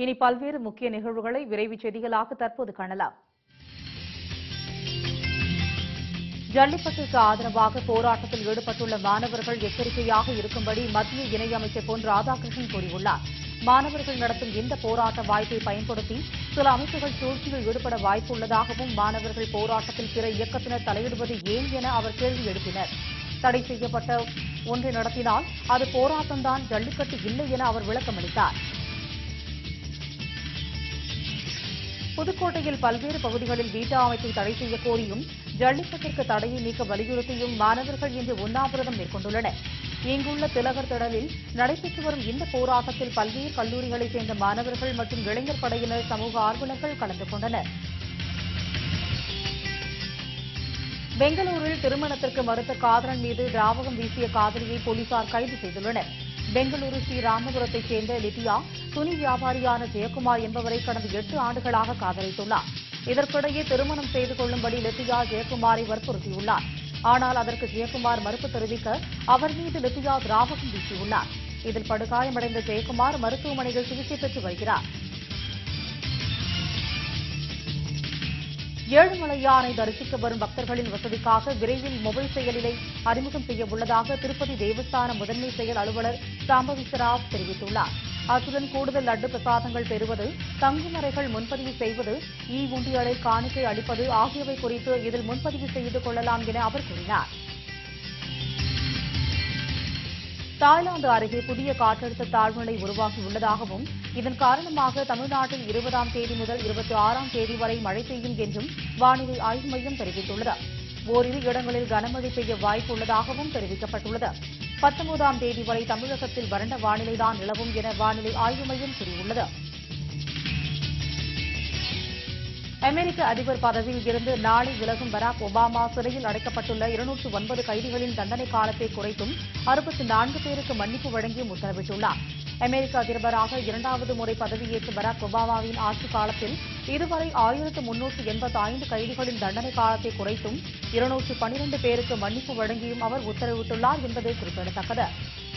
இனி பல்வேறு முக்கிய நிகழ்வுகளை விரைவு செய்திகளாக தற்போது காணலாம் ஜல்லிக்கட்டுக்கு ஆதரவாக போராட்டத்தில் ஈடுபட்டுள்ள மாணவர்கள் எச்சரிக்கையாக இருக்கும்படி மத்திய இணையமைச்சர் பொன் ராதாகிருஷ்ணன் கூறியுள்ளார் மாணவர்கள் நடத்தும் இந்த போராட்ட வாய்ப்பை பயன்படுத்தி சில அமைப்புகள் சூழ்ச்சியில் ஈடுபட வாய்ப்பு உள்ளதாகவும் மாணவர்கள் போராட்டத்தில் பிற இயக்கத்தினர் தலையிடுவது ஏன் என அவர் கேள்வி எழுப்பினர் தடை செய்யப்பட்ட ஒன்றை நடத்தினால் அது போராட்டம்தான் ஜல்லிக்கட்டு இல்லை என அவர் விளக்கமளித்தார் புதுக்கோட்டையில் பல்வேறு பகுதிகளில் வீட்டா அமைப்பை தடை செய்ய கோரியும் ஜல்லிக்கட்டிற்கு தடையை நீக்க வலியுறுத்தியும் மாணவர்கள் இன்று உண்ணாவிரதம் மேற்கொண்டுள்ளனர் இங்குள்ள திலகர் திடலில் நடைபெற்று வரும் இந்த போராட்டத்தில் பல்வேறு கல்லூரிகளைச் சேர்ந்த மாணவர்கள் மற்றும் இளைஞர் படையினர் சமூக ஆர்வலர்கள் கலந்து கொண்டனர் பெங்களூரில் திருமணத்திற்கு மறுத்த காதலன் மீது திராவகம் வீசிய காதலியை போலீசார் கைது செய்துள்ளனர் பெங்களூரு ஸ்ரீராமபுரத்தைச் சேர்ந்த லித்தியா துணி வியாபாரியான ஜெயக்குமார் என்பவரை கடந்த எட்டு ஆண்டுகளாக காதலித்துள்ளார் இதற்கிடையே திருமணம் செய்து கொள்ளும்படி லித்தியா ஜெயக்குமாரை வற்புறுத்தியுள்ளார் ஆனால் அதற்கு ஜெயக்குமார் மறுப்பு தெரிவிக்க அவர் மீது லித்தியா திராவகம் வீசியுள்ளார் இதில் படுகாயமடைந்த ஜெயக்குமார் மருத்துவமனையில் சிகிச்சை பெற்று வருகிறார் ஏழுமலையானை தரிசிக்க வரும் பக்தர்களின் வசதிக்காக விரைவில் மொபைல் செயலிலை அறிமுகம் செய்ய உள்ளதாக திருப்பதி தேவஸ்தான முதன்மை செயல் அலுவலர் சாம்பவிசராவ் தெரிவித்துள்ளார் அத்துடன் கூடுதல் லட்டு பிரசாதங்கள் பெறுவது தங்குமறைகள் முன்பதிவு செய்வது இ உண்டியலை காணிக்கை அளிப்பது ஆகியவை குறித்து இதில் முன்பதிவு செய்து கொள்ளலாம் என அவர் கூறினார் தாய்லாந்து அருகே புதிய காற்றழுத்த தாழ்வுநிலை உருவாகியுள்ளதாகவும் இதன் காரணமாக தமிழ்நாட்டில் இருபதாம் தேதி முதல் இருபத்தி ஆறாம் தேதி வரை மழை பெய்யும் என்றும் வானிலை ஆய்வு மையம் தெரிவித்துள்ளது ஓரிரு இடங்களில் கனமழை பெய்ய வாய்ப்பு உள்ளதாகவும் தெரிவிக்கப்பட்டுள்ளது பத்தொன்பதாம் தேதி வரை தமிழகத்தில் வறண்ட வானிலைதான் நிலவும் என வானிலை ஆய்வு மையம் கூறியுள்ளது அமெரிக்க அதிபர் பதவியில் இருந்து நாளை விலகும் பராக் ஒபாமா சிறையில் அடைக்கப்பட்டுள்ள இருநூற்று ஒன்பது கைதிகளின் தண்டனை காலத்தை குறைத்தும் அறுபத்தி நான்கு பேருக்கு மன்னிப்பு வழங்கியும் உத்தரவிட்டுள்ளார் அமெரிக்க அதிபராக இரண்டாவது முறை பதவியேற்ற பராக் ஒபாமாவின் ஆட்சிக் காலத்தில் இதுவரை ஆயிரத்து முன்னூற்று எண்பத்தி ஐந்து கைதிகளின் தண்டனை காலத்தை குறைத்தும் இருநூற்று பனிரண்டு பேருக்கு மன்னிப்பு வழங்கியும் அவர் உத்தரவிட்டுள்ளார் என்பது குறிப்பிடத்தக்கது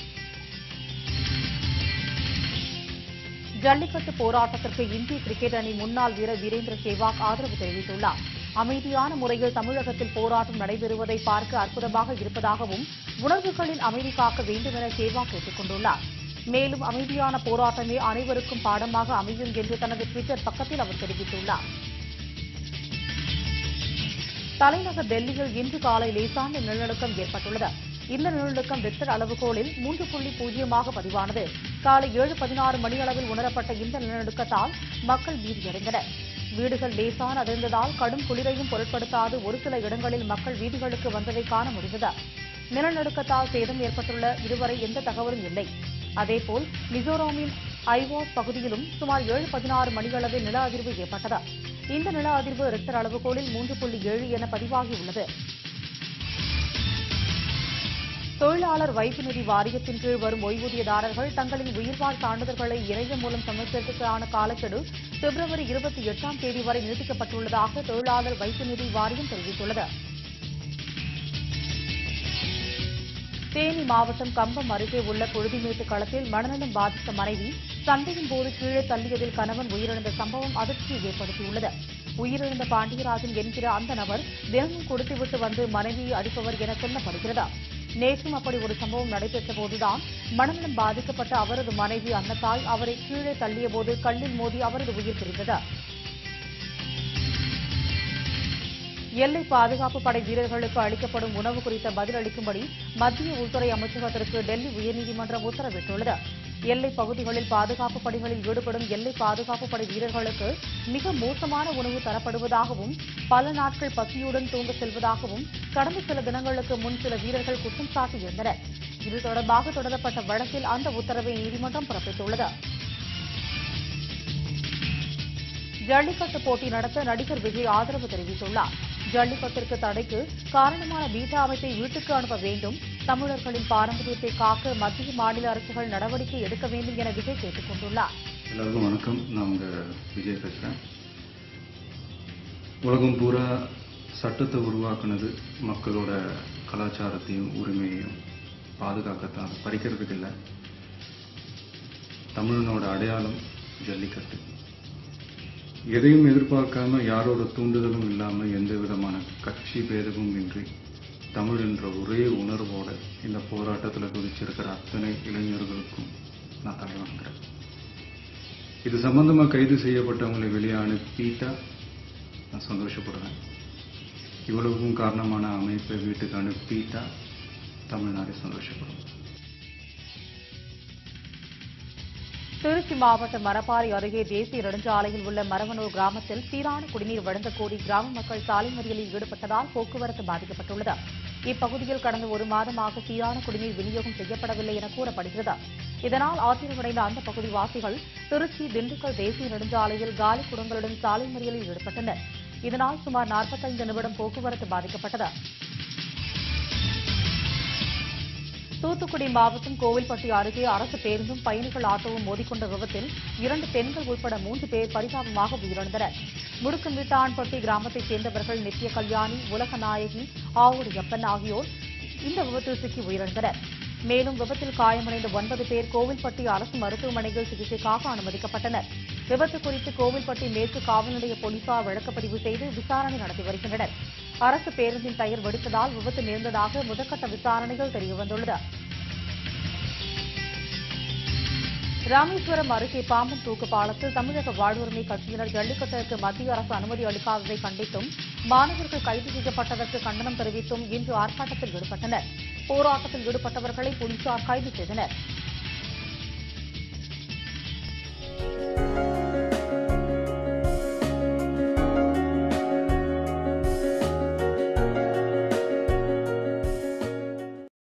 ஜல்லிக்கட்டு போராட்டத்திற்கு இந்திய கிரிக்கெட் அணி முன்னாள் வீரர் வீரேந்திர சேவாக் ஆதரவு தெரிவித்துள்ளார் அமைதியான முறையில் தமிழகத்தில் போராட்டம் நடைபெறுவதை பார்க்க அற்புதமாக இருப்பதாகவும் உணர்வுகளின் அமைதி காக்க வேண்டும் என சேவாக் கேட்டுக் கொண்டுள்ளார் மேலும் அமைதியான போராட்டமே அனைவருக்கும் பாடமாக அமையும் என்று தனது டுவிட்டர் பக்கத்தில் அவர் தெரிவித்துள்ளார் தலைநகர் டெல்லியில் இன்று காலை லேசான நிலநடுக்கம் ஏற்பட்டுள்ளது இந்த நிலநடுக்கம் ரிக்டர் அளவுகோலில் மூன்று புள்ளி பூஜ்ஜியமாக பதிவானது காலை ஏழு பதினாறு மணியளவில் உணரப்பட்ட இந்த நிலநடுக்கத்தால் மக்கள் பீதியடைந்தனர் வீடுகள் லேசான அதிர்ந்ததால் கடும் குளிரையும் பொருட்படுத்தாது ஒரு சில இடங்களில் மக்கள் வீதிகளுக்கு வந்ததை காண முடிந்தது நிலநடுக்கத்தால் சேதம் ஏற்பட்டுள்ள இதுவரை எந்த தகவலும் இல்லை அதேபோல் மிசோராமின் ஐவாஸ் பகுதியிலும் சுமார் ஏழு பதினாறு மணியளவில் நில அதிர்வு ஏற்பட்டது இந்த நில அதிர்வு ரிக்டர் அளவுகோலில் மூன்று புள்ளி ஏழு என பதிவாகியுள்ளது தொழிலாளர் வைப்பு நிதி வாரியத்தின் கீழ் வரும் ஓய்வூதியதாரர்கள் தங்களின் உயிர்வாழ் சான்றிதழ்களை இணையம் மூலம் சமர்ப்பிப்பதற்கான காலக்கெடு பிப்ரவரி இருபத்தி எட்டாம் தேதி வரை நீட்டிக்கப்பட்டுள்ளதாக தொழிலாளர் வைப்பு நிதி வாரியம் தெரிவித்துள்ளது தேனி மாவட்டம் கம்பம் அருகே உள்ள புழுதிமேட்டு களத்தில் மனநலம் பாதித்த மனைவி சண்டையின் போது கீழே தள்ளியதில் கணவன் உயிரிழந்த சம்பவம் அதிர்ச்சியை ஏற்படுத்தியுள்ளது உயிரிழந்த பாண்டியராஜன் என்கிற அந்த நபர் தினமும் கொடுத்துவிட்டு வந்து மனைவியை அடிப்பவர் என சொல்லப்படுகிறது நேற்றும் அப்படி ஒரு சம்பவம் நடைபெற்ற போதுதான் மனநலம் பாதிக்கப்பட்ட அவரது மனைவி அன்னத்தாய் அவரை கீழே தள்ளிய போது கல்லில் மோதி அவரது உயிர் பிரிந்தது எல்லை பாதுகாப்பு படை வீரர்களுக்கு அளிக்கப்படும் உணவு குறித்த பதில் அளிக்கும்படி மத்திய உள்துறை அமைச்சகத்திற்கு டெல்லி உயர்நீதிமன்றம் உத்தரவிட்டுள்ளது எல்லை பகுதிகளில் பாதுகாப்பு பணிகளில் ஈடுபடும் எல்லை பாதுகாப்பு படை வீரர்களுக்கு மிக மோசமான உணவு தரப்படுவதாகவும் பல நாட்கள் பசியுடன் தூங்க செல்வதாகவும் கடந்த சில தினங்களுக்கு முன் சில வீரர்கள் குற்றம் சாட்டியிருந்தனர் இது தொடர்பாக தொடரப்பட்ட வழக்கில் அந்த உத்தரவை நீதிமன்றம் பிறப்பித்துள்ளது ஜல்லிக்கட்டு போட்டி நடத்த நடிகர் விஜய் ஆதரவு தெரிவித்துள்ளார் ஜல்லிக்கட்டிற்கு தடைக்கு காரணமான பீட்டா அமைப்பை வீட்டுக்கு அனுப்ப வேண்டும் தமிழர்களின் பாரம்பரியத்தை காக்க மத்திய மாநில அரசுகள் நடவடிக்கை எடுக்க வேண்டும் என விஜய் கேட்டுக் கொண்டுள்ளார் எல்லாருக்கும் வணக்கம் நான் உங்க விஜய் பேசுகிறேன் உலகம் பூரா சட்டத்தை உருவாக்குனது மக்களோட கலாச்சாரத்தையும் உரிமையையும் பாதுகாக்கத்தான் பறிக்கிறதுக்கு இல்லை தமிழனோட அடையாளம் ஜல்லிக்கட்டு எதையும் எதிர்பார்க்காம யாரோட தூண்டுதலும் இல்லாம எந்த விதமான கட்சி பேதமும் இன்றி தமிழ் என்ற ஒரே உணர்வோட இந்த போராட்டத்தில் குதிச்சிருக்கிற அத்தனை இளைஞர்களுக்கும் நான் தலை வணங்குறேன் இது சம்பந்தமா கைது செய்யப்பட்டவங்களை வெளியே அனுப்பிட்டா நான் சந்தோஷப்படுவேன் இவ்வளவுக்கும் காரணமான அமைப்பை வீட்டுக்கு அனுப்பிட்டா தமிழ்நாடு சந்தோஷப்படும் திருச்சி மாவட்டம் மரப்பாறை அருகே தேசிய நெடுஞ்சாலையில் உள்ள மரவனூர் கிராமத்தில் சீரான குடிநீர் வழங்கக் கோரி கிராம மக்கள் சாலை மறியலில் ஈடுபட்டதால் போக்குவரத்து பாதிக்கப்பட்டுள்ளது இப்பகுதியில் கடந்த ஒரு மாதமாக சீரான குடிநீர் விநியோகம் செய்யப்படவில்லை என கூறப்படுகிறது இதனால் ஆத்திரமடைந்த அந்த பகுதி வாசிகள் திருச்சி திண்டுக்கல் தேசிய நெடுஞ்சாலையில் காலி குடங்களுடன் சாலை மறியலில் ஈடுபட்டனர் இதனால் சுமார் 45 நிமிடம் போக்குவரத்து பாதிக்கப்பட்டது தூத்துக்குடி மாவட்டம் கோவில்பட்டி அருகே அரசு பேருந்தும் பயணிகள் ஆட்டோவும் மோதிக்கொண்ட விபத்தில் இரண்டு பெண்கள் உட்பட மூன்று பேர் பரிதாபமாக உயிரிழந்தனர் முடுக்கம்பீட்டான்பட்டி கிராமத்தைச் சேர்ந்தவர்கள் நித்ய கல்யாணி உலகநாயகி ஆவுடையப்பன் ஆகியோர் இந்த விபத்தில் சிக்கி உயிரிழந்தனர் மேலும் விபத்தில் காயமடைந்த ஒன்பது பேர் கோவில்பட்டி அரசு மருத்துவமனையில் சிகிச்சைக்காக அனுமதிக்கப்பட்டனர் விபத்து குறித்து கோவில்பட்டி மேற்கு காவல் நிலைய போலீசார் வழக்குப்பதிவு செய்து விசாரணை நடத்தி வருகின்றனர் அரசு பேருந்தின் டயர் வெடித்ததால் விபத்து நேர்ந்ததாக முதற்கட்ட விசாரணைகள் தெரியவந்துள்ளது ராமேஸ்வரம் அருகே பாம்பன் தூக்கு பாலத்தில் தமிழக வாழ்வுரிமை கட்சியினர் ஜல்லிக்கட்டிற்கு மத்திய அரசு அனுமதி அளிக்காததை கண்டித்தும் மாணவர்கள் கைது செய்யப்பட்டதற்கு கண்டனம் தெரிவித்தும் இன்று ஆர்ப்பாட்டத்தில் ஈடுபட்டனர் போராட்டத்தில் ஈடுபட்டவர்களை போலீசார் கைது செய்தனர்